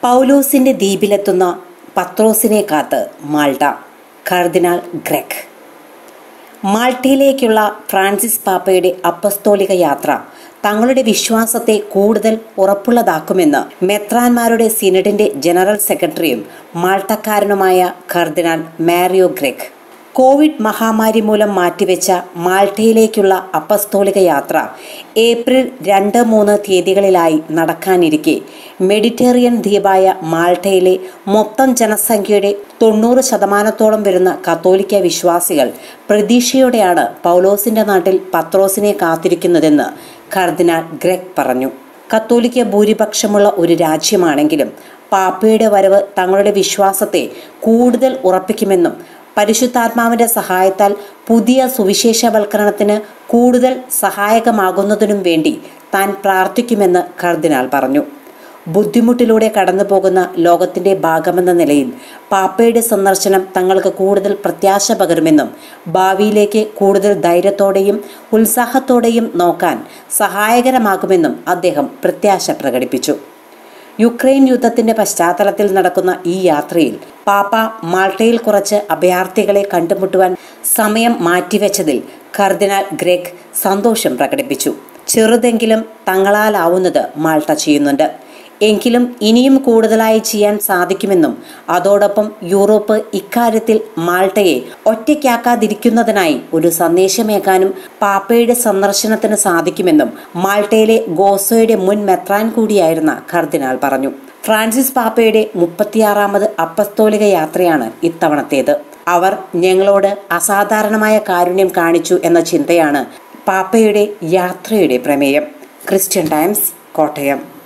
പൗലോസിന്റെ ദ്വീപിലെത്തുന്ന പത്രോസിനെ കാത്ത് മാൾട്ട കർദിനാൾ ഗ്രെഗ് മാൾട്ടയിലേക്കുള്ള ഫ്രാൻസിസ് പാപ്പയുടെ അപ്പസ്തോലിക യാത്ര തങ്ങളുടെ വിശ്വാസത്തെ കൂടുതൽ ഉറപ്പുള്ളതാക്കുമെന്ന് മെത്രാന്മാരുടെ സിനഡിന്റെ ജനറൽ സെക്രട്ടറിയും മാൾട്ടക്കാരനുമായ കർദിനാൾ മാരിയോ ഗ്രെഗ് കോവിഡ് മഹാമാരി മൂലം മാറ്റിവെച്ച മാൾട്ടയിലേക്കുള്ള അപ്പസ്തോലിക യാത്ര ഏപ്രിൽ രണ്ട് മൂന്ന് തീയതികളിലായി നടക്കാനിരിക്കെ മെഡിറ്ററേനിയൻ ദ്വീപായ മാൾട്ടയിലെ മൊത്തം ജനസംഖ്യയുടെ തൊണ്ണൂറ് ശതമാനത്തോളം വരുന്ന കത്തോലിക്ക വിശ്വാസികൾ പ്രതീക്ഷയോടെയാണ് പൗലോസിന്റെ നാട്ടിൽ പത്രോസിനെ കാത്തിരിക്കുന്നതെന്ന് കർദിനാൾ ഗ്രെഗ് പറഞ്ഞു കത്തോലിക്ക ഭൂരിപക്ഷമുള്ള ഒരു രാജ്യമാണെങ്കിലും പാപ്പയുടെ വരവ് തങ്ങളുടെ വിശ്വാസത്തെ കൂടുതൽ ഉറപ്പിക്കുമെന്നും പരിശുദ്ധാത്മാവിന്റെ സഹായത്താൽ പുതിയ സുവിശേഷവൽക്കരണത്തിന് കൂടുതൽ സഹായകമാകുന്നതിനും വേണ്ടി താൻ പ്രാർത്ഥിക്കുമെന്ന് കർദിനാൾ പറഞ്ഞു ബുദ്ധിമുട്ടിലൂടെ കടന്നു പോകുന്ന ലോകത്തിന്റെ ഭാഗമെന്ന നിലയിൽ പാപ്പയുടെ സന്ദർശനം തങ്ങൾക്ക് കൂടുതൽ പ്രത്യാശ പകരുമെന്നും ഭാവിയിലേക്ക് കൂടുതൽ ധൈര്യത്തോടെയും ഉത്സാഹത്തോടെയും നോക്കാൻ സഹായകരമാകുമെന്നും അദ്ദേഹം പ്രത്യാശ പ്രകടിപ്പിച്ചു യുക്രൈൻ യുദ്ധത്തിന്റെ പശ്ചാത്തലത്തിൽ നടക്കുന്ന ഈ യാത്രയിൽ പാപ്പ മാൾട്ടയിൽ കുറച്ച് അഭയാർത്ഥികളെ കണ്ടുമുട്ടുവാൻ സമയം മാറ്റിവെച്ചതിൽ കർദിനാൾ ഗ്രെഗ് സന്തോഷം പ്രകടിപ്പിച്ചു ചെറുതെങ്കിലും തങ്ങളാലാവുന്നത് മാൾട്ട ചെയ്യുന്നുണ്ട് എങ്കിലും ഇനിയും കൂടുതലായി ചെയ്യാൻ സാധിക്കുമെന്നും അതോടൊപ്പം യൂറോപ്പ് ഇക്കാര്യത്തിൽ മാൾട്ടയെ ഒറ്റയ്ക്കാക്കാതിരിക്കുന്നതിനായി ഒരു സന്ദേശമേകാനും പാപ്പയുടെ സന്ദർശനത്തിന് സാധിക്കുമെന്നും മാൾട്ടയിലെ ഗോസോയുടെ മുൻ മെത്രാൻ കൂടിയായിരുന്ന കർദിനാൾ പറഞ്ഞു ഫ്രാൻസിസ് പാപ്പയുടെ മുപ്പത്തിയാറാമത് അപ്പസ്തോലിക യാത്രയാണ് ഇത്തവണത്തേത് അവർ ഞങ്ങളോട് അസാധാരണമായ കാരുണ്യം കാണിച്ചു എന്ന ചിന്തയാണ് പാപ്പയുടെ യാത്രയുടെ പ്രമേയം ക്രിസ്ത്യൻ ടൈംസ് കോട്ടയം